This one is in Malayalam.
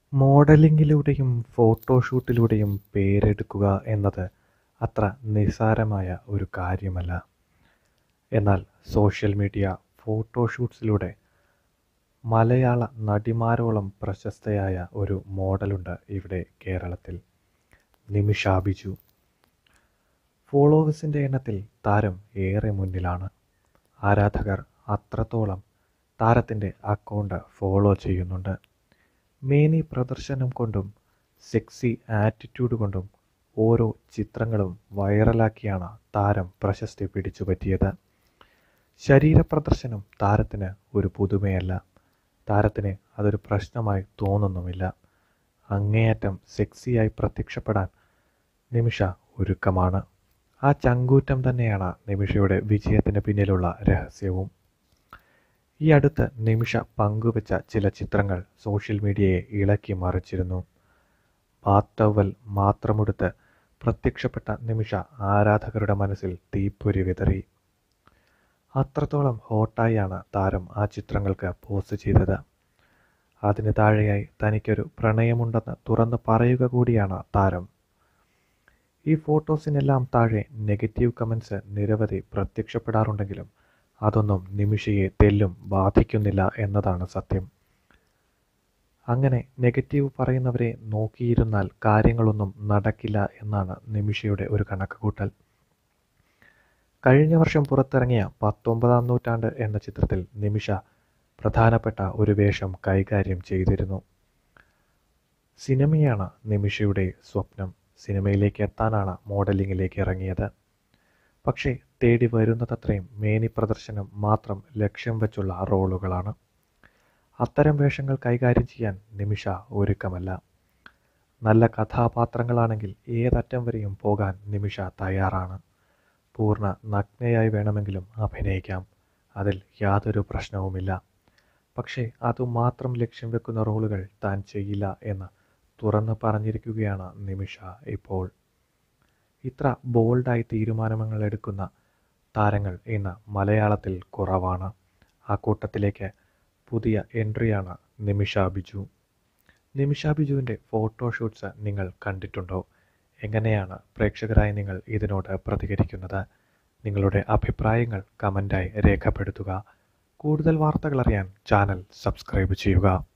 മോഡലിംഗിലൂടെയും ഫോട്ടോഷൂട്ടിലൂടെയും പേരെടുക്കുക എന്നത് അത്ര നിസ്സാരമായ ഒരു കാര്യമല്ല. എന്നാൽ സോഷ്യൽ മീഡിയ ഫോട്ടോഷൂട്ട്സിലൂടെ മലയാള നടിമാരോളം പ്രശസ്തയായ ഒരു മോഡലുണ്ട് ഇവിടെ കേരളത്തിൽ. നിമിഷ ബിജു. ഫോളോവേഴ്സിന്റെ എണ്ണത്തിൽ താരം ഏറെ മുന്നിലാണ്. ആരാധകർ അത്രത്തോളം താരത്തിന്റെ അക്കൗണ്ട് ഫോളോ ചെയ്യുന്നുണ്ട്. മേനി പ്രദർശനം കൊണ്ടും സെക്സി ആറ്റിറ്റ്യൂഡ് കൊണ്ടും ഓരോ ചിത്രങ്ങളും വൈറലാക്കിയാണ് താരം പ്രശസ്തി പിടിച്ചുപറ്റിയത്. ശരീരപ്രദർശനം താരത്തിന് ഒരു പുതുമയല്ല. താരത്തിന് അതൊരു പ്രശ്നമായി തോന്നുന്നുമില്ല. അങ്ങേയറ്റം സെക്സിയായി പ്രത്യക്ഷപ്പെടാൻ നിമിഷ ഒരുക്കമാണ്. ആ ചങ്കൂറ്റം തന്നെയാണ് നിമിഷയുടെ വിജയത്തിന് പിന്നിലുള്ള രഹസ്യവും. ഈയടുത്ത് നിമിഷ പങ്കുവെച്ച ചില ചിത്രങ്ങൾ സോഷ്യൽ മീഡിയയെ ഇളക്കി മറിച്ചിരുന്നു. ബാത്ത് ടവൽ മാത്രമുടുത്ത് പ്രത്യക്ഷപ്പെട്ട നിമിഷ ആരാധകരുടെ മനസ്സിൽ തീപ്പൊരി വിതറി. അത്രത്തോളം ഹോട്ടായാണ് താരം ആ ചിത്രങ്ങൾക്ക് പോസ്റ്റ് ചെയ്തത്. അതിന് താഴെയായി തനിക്കൊരു പ്രണയമുണ്ടെന്ന് തുറന്നു പറയുക കൂടിയാണ് താരം. ഈ ഫോട്ടോസിനെല്ലാം താഴെ നെഗറ്റീവ് കമന്റ്സ് നിരവധി പ്രത്യക്ഷപ്പെടാറുണ്ടെങ്കിലും അതൊന്നും നിമിഷയെ തെല്ലും ബാധിക്കുന്നില്ല എന്നതാണ് സത്യം. അങ്ങനെ നെഗറ്റീവ് പറയുന്നവരെ നോക്കിയിരുന്നാൽ കാര്യങ്ങളൊന്നും നടക്കില്ല എന്നാണ് നിമിഷയുടെ ഒരു കണക്കുകൂട്ടൽ. കഴിഞ്ഞ വർഷം പുറത്തിറങ്ങിയ പത്തൊമ്പതാം നൂറ്റാണ്ട് എന്ന ചിത്രത്തിൽ നിമിഷ പ്രധാനപ്പെട്ട ഒരു വേഷം കൈകാര്യം ചെയ്തിരുന്നു. സിനിമയാണ് നിമിഷയുടെ സ്വപ്നം. സിനിമയിലേക്ക് എത്താനാണ് മോഡലിംഗിലേക്ക് ഇറങ്ങിയത്. പക്ഷേ തേടി വരുന്നതത്രയും മേനി പ്രദർശനം മാത്രം ലക്ഷ്യം വച്ചുള്ള റോളുകളാണ്. അത്തരം വേഷങ്ങൾ കൈകാര്യം ചെയ്യാൻ നിമിഷ ഒരുക്കമല്ല. നല്ല കഥാപാത്രങ്ങളാണെങ്കിൽ ഏതറ്റം വരെയും പോകാൻ നിമിഷ തയ്യാറാണ്. പൂർണ്ണ നഗ്നയായി വേണമെങ്കിലും അഭിനയിക്കാം. അതിൽ യാതൊരു പ്രശ്നവുമില്ല. പക്ഷേ അതുമാത്രം ലക്ഷ്യം വെക്കുന്ന റോളുകൾ താൻ ചെയ്യില്ല എന്ന് തുറന്നു പറഞ്ഞിരിക്കുകയാണ് നിമിഷ ഇപ്പോൾ. ഇത്ര ബോൾഡായി തീരുമാനങ്ങളെടുക്കുന്ന താരങ്ങൾ ഇന്ന് മലയാളത്തിൽ കുറവാണ്. അക്കൂട്ടത്തിലേക്ക് പുതിയ എൻട്രിയാണ് നിമിഷ ബിജു. നിമിഷ ബിജുവിന്റെ ഫോട്ടോഷൂട്ട്സ് നിങ്ങൾ കണ്ടിട്ടുണ്ടോ? എങ്ങനെയാണ് പ്രേക്ഷകരായ നിങ്ങൾ ഇതിനോട് പ്രതികരിക്കുന്നത്? നിങ്ങളുടെ അഭിപ്രായങ്ങൾ കമന്റായി രേഖപ്പെടുത്തുക. കൂടുതൽ വാർത്തകളറിയാൻ ചാനൽ സബ്സ്ക്രൈബ് ചെയ്യുക.